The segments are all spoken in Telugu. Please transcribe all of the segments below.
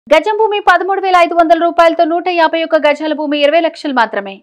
గజం భూమి పదమూడు వేల ఐదు వందల రూపాయలతో నూట యాభై ఒక్క గజాల భూమి ఇరవై లక్షలు మాత్రమే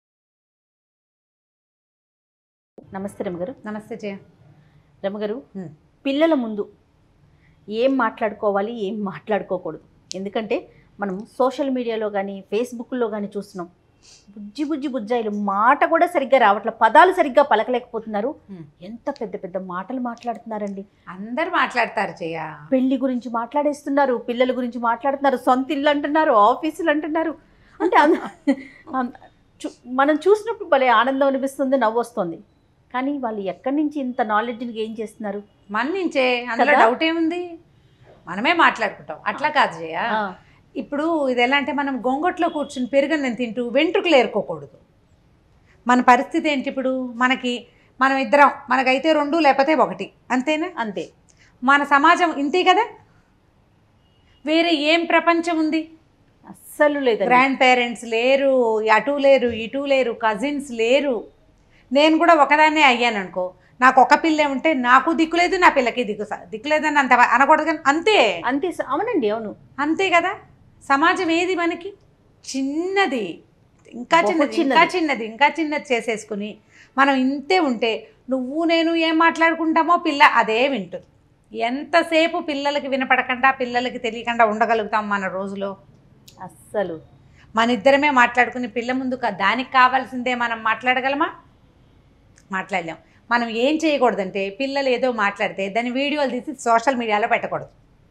నమస్తే రమగారు నమస్తే జయ రమగారు హ్మ్. పిల్లల ముందు ఏం మాట్లాడుకోవాలి ఏం మాట్లాడుకోకూడదు ఎందుకంటే మనం సోషల్ మీడియాలో కానీ ఫేస్బుక్లో కానీ చూస్తున్నాం బుజ్జి బుజ్జి బుజ్జాయిలు మాట కూడా సరిగ్గా రావట్లేదు పదాలు సరిగ్గా పలకలేకపోతున్నారు హ్మ్. ఎంత పెద్ద పెద్ద మాటలు మాట్లాడుతున్నారండి అందరు మాట్లాడతారు జయ పెళ్లి గురించి మాట్లాడేస్తున్నారు పిల్లల గురించి మాట్లాడుతున్నారు సొంత ఇల్లు అంటున్నారు ఆఫీసులు అంటున్నారు అంటే అన్- అన్- చూ- మనం చూసినప్పుడు భలే ఆనందం అనిపిస్తుంది నవ్వు వస్తుంది కానీ వాళ్ళు ఎక్కడి నుంచి ఇంత నాలెడ్జ్ని గెయిన్ చేస్తున్నారు మన నుంచే అందులో కదా? డౌట్ ఏముంది మనమే మాట్లాడుకుంటాం అట్లా కాదు జయ ఆ, ఇప్పుడు ఇది ఎలా అంటే మనం గొంగట్లో కూర్చుని పెరుగన్నం తింటూ వెంట్రుకలు ఏరుకోకూడదు మన పరిస్థితి ఏంటి ఇప్పుడు మనకి మనం ఇద్దరం మనకైతే రెండు లేకపోతే ఒకటి అంతేనా అంతే మన సమాజం ఇంతే కదా వేరే ఏం ప్రపంచం ఉంది అస్సలు లేదు గ్రాండ్ పేరెంట్స్ లేరు అటు లేరు ఇటు లేరు కజిన్స్ లేరు నేను కూడా ఒకదాన్నే అయ్యాను అనుకో నాకు ఒక పిల్లే ఉంటే నాకు దిక్కు లేదు నా పిల్లకి దిక్కు స- దిక్కు లేదని అంత అనకూడదు కానీ అంతే అంతే స- అవునండి అవును అంతే కదా సమాజం ఏది మనకి చిన్నది ఇంకా బహు చిన్నది చిన్నది. ఇంకా చిన్నది ఇంకా చిన్నది చేసేసుకుని మనం ఇంతే ఉంటే నువ్వు నేను ఏం మాట్లాడుకుంటామో పిల్ల అదే వింటుంది ఎంతసేపు పిల్లలకి వినపడకుండా పిల్లలకి తెలియకుండా ఉండగలుగుతాం మన రోజులో అస్సలు మన ఇద్దరమే మాట్లాడుకుని పిల్ల ముందు కా- దానికి కావాల్సిందే మనం మాట్లాడగలమా మాట్లాడలేం మనం ఏం చేయకూడదంటే పిల్లలు ఏదో మాట్లాడితే దాని వీడియోలు తీసి సోషల్ మీడియాలో పెట్టకూడదు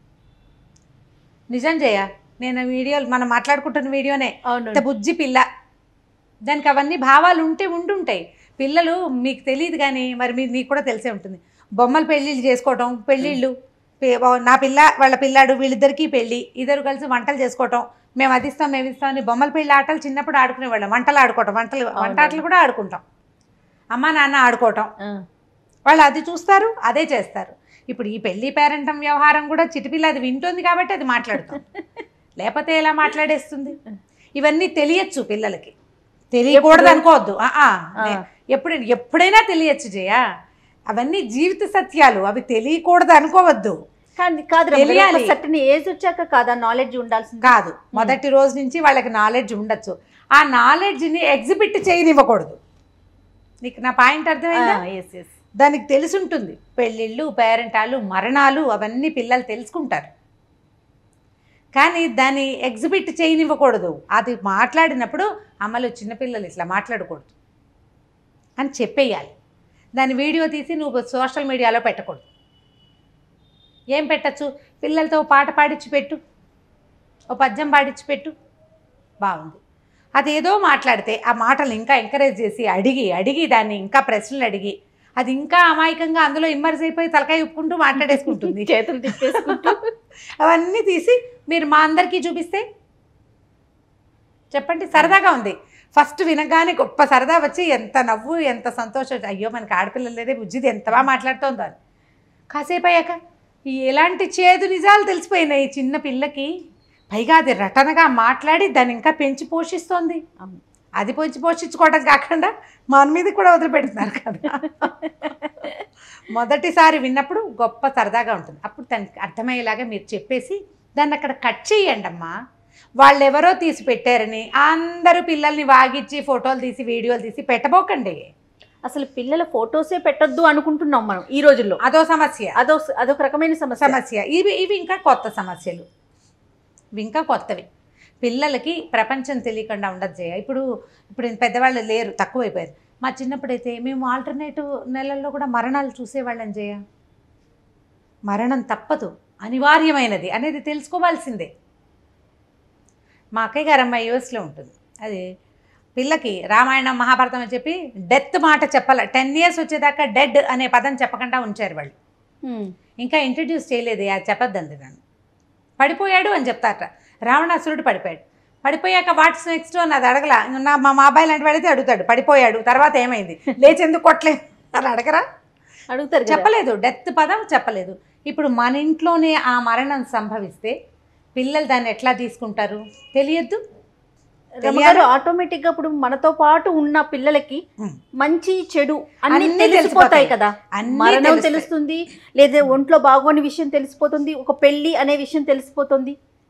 నిజం చేయ నేను వీడియోలు మనం మాట్లాడుకుంటున్న వీడియోనే అవును ఇంత బుజ్జి పిల్ల దానికి అవన్నీ భావాలు ఉంటే ఉంటుంటాయి పిల్లలు మీకు తెలియదు కానీ మరి మీ నీకు కూడా తెలిసే ఉంటుంది బొమ్మలు పెళ్ళిళ్ళు చేసుకోవటం పెళ్ళిళ్ళు పే- నా పిల్ల వాళ్ళ పిల్లాడు వీళ్ళిద్దరికీ పెళ్ళి ఇద్దరు కలిసి వంటలు చేసుకోవటం మేము అది ఇస్తాం మేము ఇస్తాం అని బొమ్మల పెళ్ళి ఆటలు చిన్నప్పుడు ఆడుకునేవాళ్ళం వంటలు ఆడుకోవటం వంటలు వంట ఆటలు కూడా ఆడుకుంటాం అమ్మ నాన్న ఆడుకోవటం ఆ, వాళ్ళు అది చూస్తారు అదే చేస్తారు ఇప్పుడు ఈ పెళ్లి పేరెంటం వ్యవహారం కూడా చిటిపిల్ల అది వింటుంది కాబట్టి అది మాట్లాడుతాం లేకపోతే ఎలా మాట్లాడేస్తుంది ఇవన్నీ తెలియచ్చు పిల్లలకి తెలియకూడదు అనుకోవద్దు ఆ, ఆ, నే- ఎప్పుడు ఎప్పుడైనా తెలియచ్చు జయ అవన్నీ జీవిత సత్యాలు అవి తెలియకూడదు అనుకోవద్దు కానీ కాదు తెలియాలి. సర్టన్ ఏజ్ వచ్చాక కాదా నాలెడ్జ్ ఉండాల్సింది కాదు మొదటి రోజు నుంచి వాళ్ళకి నాలెడ్జ్ ఉండొచ్చు ఆ నాలెడ్జ్ని ఎగ్జిబిట్ చేయనివ్వకూడదు నీకు నా పాయింట్ అర్థమైందా ఎస్ ఎస్ దానికి తెలిసి ఉంటుంది పెళ్ళిళ్ళు పేరెంటాలు మరణాలు అవన్నీ పిల్లలు తెలుసుకుంటారు కానీ దాన్ని ఎగ్జిబిట్ చేయనివ్వకూడదు అది మాట్లాడినప్పుడు అమ్మలు చిన్నపిల్లలు ఇట్లా మాట్లాడకూడదు అని చెప్పేయాలి దాని వీడియో తీసి నువ్వు సోషల్ మీడియాలో పెట్టకూడదు ఏం పెట్టచ్చు పిల్లలతో ఓ పాట పాడించి పెట్టు ఓ పద్యం పాడించి పెట్టు బాగుంది అదేదో మాట్లాడితే ఆ మాటలు ఇంకా ఎంకరేజ్ చేసి అడిగి అడిగి దాన్ని ఇంకా ప్రశ్నలు అడిగి అది ఇంకా అమాయకంగా అందులో ఇమ్మర్స్ అయిపోయి తలకాయ ఉప్పుకుంటూ మాట్లాడేసుకుంటుంది చేతులు తిప్పేసుకుంటూ అవన్నీ తీసి మీరు మా అందరికీ చూపిస్తే చెప్పండి సరదాగా ఉంది ఫస్ట్ వినగానే గొప్ప సరదా వచ్చి ఎంత నవ్వు ఎంత సంతోషం అయ్యో మనకి ఆడపిల్లలు లేదే బుజ్జిది ఎంత బాగా మాట్లాడుతోందో అని కాసేపు అయ్యాక ఈ ఎలాంటి చేదు నిజాలు తెలిసిపోయినాయి ఈ చిన్న పిల్లకి పైగా అది రటనగా మాట్లాడి దాన్ని ఇంకా పెంచి పోషిస్తోంది అవును. అది పెంచి పోషించుకోవడం కాకుండా మన మీద కూడా వదిలిపెడుతున్నారు కదా మొదటిసారి విన్నప్పుడు గొప్ప సరదాగా ఉంటుంది అప్పుడు దానికి అర్థమయ్యేలాగా మీరు చెప్పేసి దాన్ని అక్కడ కట్ చేయండి అమ్మా వాళ్ళు ఎవరో తీసి పెట్టారని అందరూ పిల్లల్ని వాగిచ్చి ఫోటోలు తీసి వీడియోలు తీసి పెట్టబోకండి అసలు పిల్లల ఫొటోసే పెట్టొద్దు అనుకుంటున్నాం మనం ఈ రోజుల్లో అదో సమస్య అదో అదొక రకమైన సమస్య సమస్య ఇవి ఇవి ఇంకా కొత్త సమస్యలు ఇవి ఇంకా కొత్తవి పిల్లలకి ప్రపంచం తెలియకుండా ఉండదు జయ ఇప్పుడు ఇప్పుడు పెద్దవాళ్ళు లేరు తక్కువైపోయారు మా చిన్నప్పుడైతే మేము ఆల్టర్నేటివ్ నెలల్లో కూడా మరణాలు చూసేవాళ్ళం జయ మరణం తప్పదు అనివార్యమైనది అనేది తెలుసుకోవాల్సిందే మా అక్కయ్య గారు అమ్మాయి యూఎస్లో ఉంటుంది అది పిల్లకి రామాయణం మహాభారతం అని చెప్పి డెత్ మాట చెప్పాల టెన్ ఇయర్స్ వచ్చేదాకా డెడ్ అనే పదం చెప్పకుండా ఉంచారు వాళ్ళు హ్మ్. ఇంకా ఇంట్రడ్యూస్ చేయలేదు అది చెప్పొద్దండి నన్ను పడిపోయాడు అని చెప్తారట రావణాసురుడు పడిపోయాడు పడిపోయాక వాట్స్ నెక్స్ట్ అని అది అడగల నా మా మా అబ్బాయి లాంటి వాడితే అడుగుతాడు పడిపోయాడు తర్వాత ఏమైంది లేచి ఎందుకు కొట్టలేదు అని అడగరా అడుగుతారు కదా. చెప్పలేదు డెత్ పదం చెప్పలేదు ఇప్పుడు మన ఇంట్లోనే ఆ మరణం సంభవిస్తే పిల్లలు దాన్ని ఎట్లా తీసుకుంటారు తెలియద్దు రమగారు ఆటోమేటిక్ గా ఇప్పుడు మనతో పాటు ఉన్న పిల్లలకి ఉమ్. మంచి చెడు అన్ని అన్నీ తెలిసిపోతాయి తెలిసిపోతాయి. కదా అన్నీ మరణం తెలుస్తాయి. తెలుస్తుంది లేదా ఒంట్లో బాగోని విషయం తెలిసిపోతుంది ఒక పెళ్లి అనే విషయం తెలిసిపోతుంది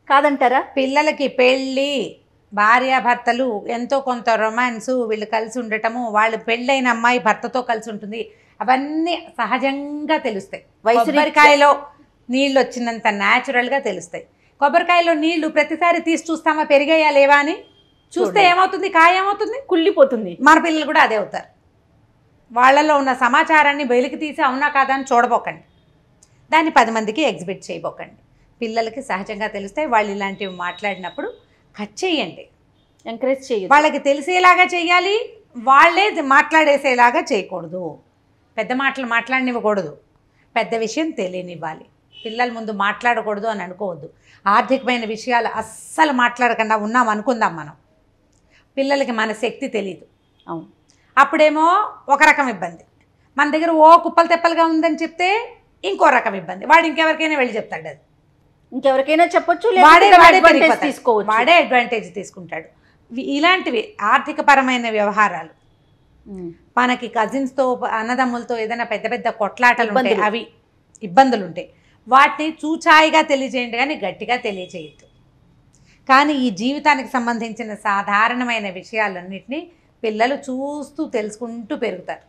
కాదంటారా పిల్లలకి పెళ్ళి భార్యాభర్తలు ఎంతో కొంత రొమాన్స్ వీళ్ళు కలిసి ఉండటము వాళ్ళు పెళ్ళైన అమ్మాయి భర్తతో కలిసి ఉంటుంది అవన్నీ సహజంగా తెలుస్తాయి వయసు రీత్యా- కొబ్బరికాయలో నీళ్ళు వచ్చినంత న్యాచురల్గా తెలుస్తాయి కొబ్బరికాయలో నీళ్లు ప్రతిసారి తీసి చూస్తామా పెరిగాయా లేవా అని చూస్తే చూడండి. ఏమవుతుంది కాయ ఏమవుతుంది కుళ్ళిపోతుంది మన పిల్లలు కూడా అదే అవుతారు వాళ్ళలో ఉన్న సమాచారాన్ని వెలికి తీసి అవునా కాదా అని చూడబోకండి దాన్ని పది మందికి ఎగ్జిబిట్ చేయబోకండి పిల్లలకి సహజంగా తెలుస్తాయి వాళ్ళు ఇలాంటివి మాట్లాడినప్పుడు కట్ చేయండి ఎంకరేజ్ చేయదు వాళ్ళకి తెలిసేలాగా చేయాలి వాళ్ళే మాట్లాడేసేలాగా చేయకూడదు పెద్ద మాటలు మాట్లాడనివ్వకూడదు పెద్ద విషయం తెలియనివ్వాలి పిల్లల ముందు మాట్లాడకూడదు అని అనుకోవద్దు ఆర్థికమైన విషయాలు అస్సలు మాట్లాడకుండా ఉన్నాం అనుకుందాం మనం పిల్లలకి మన శక్తి తెలియదు అవును అప్పుడేమో ఒక రకం ఇబ్బంది మన దగ్గర ఓ కుప్పలు తెప్పలుగా ఉందని చెప్తే ఇంకో రకం ఇబ్బంది వాడు ఇంకెవరికైనా వెళ్ళి చెప్తాడు అది ఇంకెవరికైనా చెప్పొచ్చు వాడే లేదా వాడే advantage పెరిగిపోతాడు. తీసుకోవచ్చు వాడే అడ్వాంటేజ్ తీసుకుంటాడు ఇవి- ఇలాంటివి ఆర్థికపరమైన వ్యవహారాలు ఉమ్. మనకి కజిన్స్తో అన్నదమ్ములతో ఏదైనా పెద్ద పెద్ద కొట్లాటలు ఉంటాయి ఇబ్బందులు. అవి ఇబ్బందులు ఉంటాయి వాటిని చూచాయిగా తెలియజేయండి కానీ గట్టిగా తెలియజేయద్దు కానీ ఈ జీవితానికి సంబంధించిన సాధారణమైన విషయాలన్నింటినీ పిల్లలు చూస్తూ తెలుసుకుంటూ పెరుగుతారు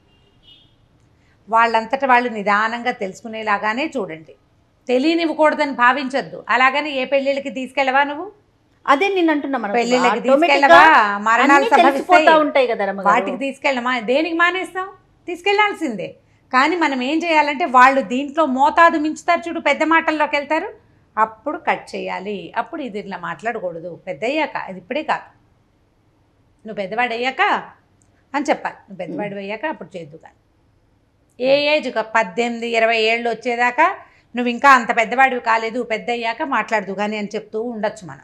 వాళ్ళంతట వాళ్ళు నిదానంగా తెలుసుకునేలాగానే చూడండి తెలియనివ్వకూడదని భావించొద్దు అలాగని ఏ పెళ్ళిళ్ళకి తీసుకెళ్ళవా నువ్వు అదే నేను అంటున్నా మనం పెళ్ళిళ్ళకి automatic తీసుకెళ్ళవా గా మరణాలు అన్నీ తెలిసిపోతా సంభవిస్తాయి ఉంటాయి కదా రమ్మగారు. వాటికి తీసుకెళ్ళమా దేనికి మానేస్తాం తీసుకెళ్లాల్సిందే కానీ మనం ఏం చేయాలంటే వాళ్ళు దీంట్లో మోతాదు మించుతారు చూడు పెద్ద మాటల్లోకి వెళ్తారు అప్పుడు కట్ చేయాలి అప్పుడు ఇది ఇట్లా మాట్లాడకూడదు పెద్ద అయ్యాక అది ఇప్పుడే కాదు నువ్వు పెద్దవాడు అయ్యాక అని చెప్పాలి నువ్వు పెద్దవాడు అయ్యాక అప్పుడు చేద్దు కానీ ఏ ఏజ్ ఒక పద్దెనిమిది ఇరవై ఏళ్ళు వచ్చేదాకా నువ్వు ఇంకా అంత పెద్దవాడివి కాలేదు పెద్ద అయ్యాక మాట్లాడదు కానీ అని చెప్తూ ఉండొచ్చు మనం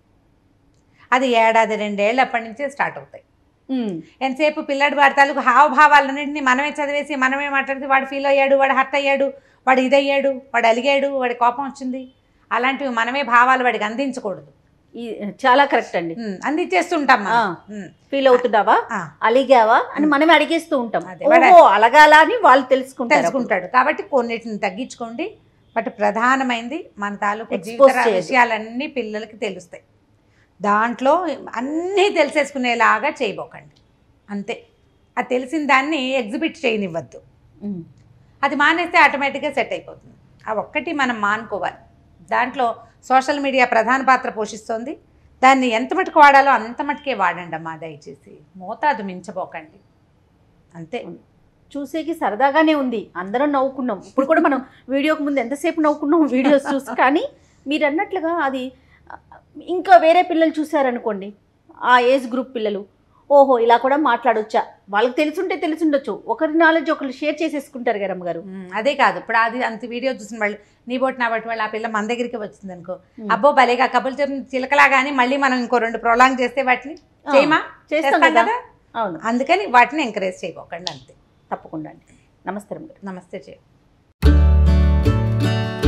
అది ఏడాది రెండేళ్ళు అప్పటి నుంచే స్టార్ట్ అవుతాయి ఉమ్. ఎంతసేపు పిల్లాడి వాడి తాలూకు హావభావాలన్నింటినీ మనమే చదివేసి మనమే మాట్లాడితే వాడు ఫీల్ అయ్యాడు వాడు హర్ట్ అయ్యాడు వాడు ఇదయ్యాడు వాడు అలిగాడు వాడి కోపం వచ్చింది అలాంటివి మనమే భావాలు వాడికి అందించకూడదు ఈ- చాలా కరెక్ట్ అండి ఉమ్, అందించేస్తుంటాం మనం. ఆ. ఉమ్, ఫీల్ అవుతున్నావా ఆ, అలిగావా అని మనమే అడిగేస్తూ ఉంటాం అదే, వాడు- ఓహో అలగాలా అని వాళ్ళు తెలుసుకుంటారు తెలుసుకుంటాడు కాబట్టి కొన్నిటిని తగ్గించుకోండి బట్ ప్రధానమైంది మన తాలూకు Expose జీవిత చేయదు. విషయాలన్నీ పిల్లలకి తెలుస్తాయి దాంట్లో అన్నీ తెలిసేసుకునేలాగా చేయబోకండి అంతే అది తెలిసిన దాన్ని ఎగ్జిబిట్ చేయనివ్వద్దు ఉమ్. అది మానేస్తే ఆటోమేటిక్గా సెట్ అయిపోతుంది ఆ ఒక్కటి మనం మానుకోవాలి దాంట్లో సోషల్ మీడియా ప్రధాన పాత్ర పోషిస్తోంది దాన్ని ఎంత మటుకు వాడాలో అంత మటుకే వాడండి అమ్మా దయచేసి మోతాదు మించబోకండి అంతే చూసేకి సరదాగానే ఉంది అందరం నవ్వుకున్నాం ఇప్పుడు కూడా మనం వీడియోకి ముందు ఎంతసేపు నవ్వుకున్నాం వీడియోస్ చూసి కానీ మీరు అన్నట్లుగా అది ఆ, ఇంకా వేరే పిల్లలు చూసారనుకోండి ఆ ఏజ్ గ్రూప్ పిల్లలు ఓహో ఇలా కూడా మాట్లాడొచ్చా వాళ్ళకి తెలుసుంటే తెలుసుండొచ్చు ఒకరి నాలెడ్జ్ ఒకరు షేర్ చేసేసుకుంటారు గారు అమ్మగారు ఉమ్, అదే కాదు ఇప్పుడు అది అంత వీడియో చూసిన వాళ్ళు నీ బోటి నా బట్టి వాళ్ళు ఆ పిల్ల మన దగ్గరికి వచ్చింది అనుకో ఉమ్. అబ్బో భలేగా కబుర్లు చెప్పిన చిలకలా కానీ మళ్ళీ మనం ఇంకో రెండు ప్రొలాంగ్ చేస్తే వాటిని ఆ, చేయమా చేస్తాం చేస్తాం కదా కదా అవును అందుకని వాటిని ఎంకరేజ్ చేయబోకండి అంతే తప్పకుండా అండి నమస్తే అమ్మగారు నమస్తే చేయ